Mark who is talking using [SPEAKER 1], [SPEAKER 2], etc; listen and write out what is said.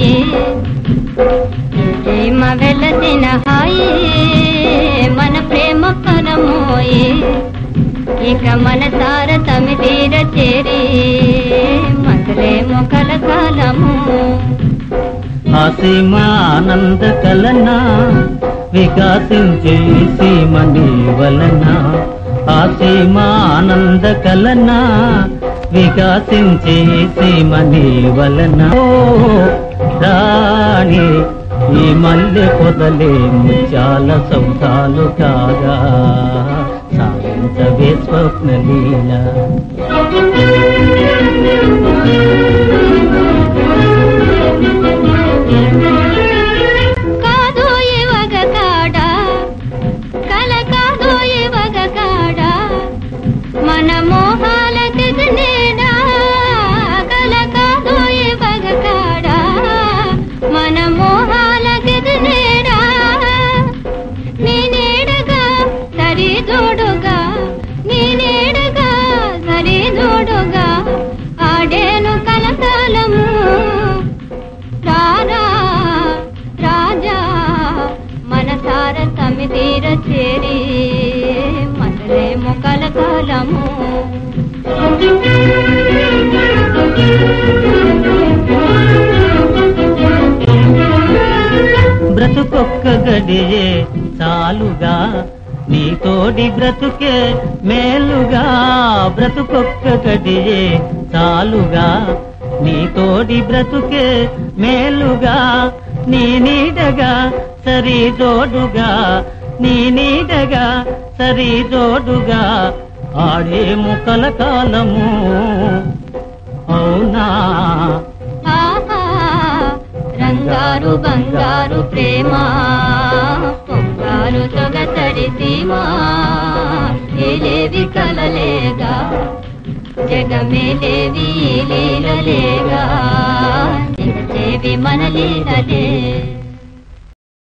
[SPEAKER 1] ప్రేమ వెలసిన హాయి మన ప్రేమ పరమోయే ఇక మన సార తమి తీర చేరి మధురేమో కలకాలము
[SPEAKER 2] అసీమ ఆనంద కలన వికాసించే సీమని వలన అసీమ ఆనంద కలన వికాసించే సీమని వలన ఓ రాణి ఈ మల్లె పొదలే ముత్యాల సౌధాలు కాగా సాగించవే స్వప్న లీల
[SPEAKER 1] కాదు ఇవగ కాడ కల కాదు ఇవగ కాడ మన మోహాల తిగనేడా కల కాదు ఇవగ కాడ మన మోహాల తిగనేడా నీ నీడగా సరి జోడుగా నీ నీడగా సరి జోడుగా ఆడేను కలకాలము రారా రాజా మనసార తమిదీర చేరి మనలేమో కలకాలము
[SPEAKER 2] బ్రతుకొక్క గడియే చాలుగా నీ తోడి బ్రతుకే మేలుగా బ్రతుకొక్క గడియే చాలుగా నీ తోడి బ్రతుకే మేలుగా నీ నీడగా సరి జోడుగా నీ నీడగా సరి జోడుగా ఆడే ముకల కాలము అవునా
[SPEAKER 1] ఆహా రంగారు బంగారు ప్రేమ పొంగారు సొగసడి సీమా ఏలేవి కలలేగా జగమేలేవి లీలలేగా నిగచేవి మన లీలలే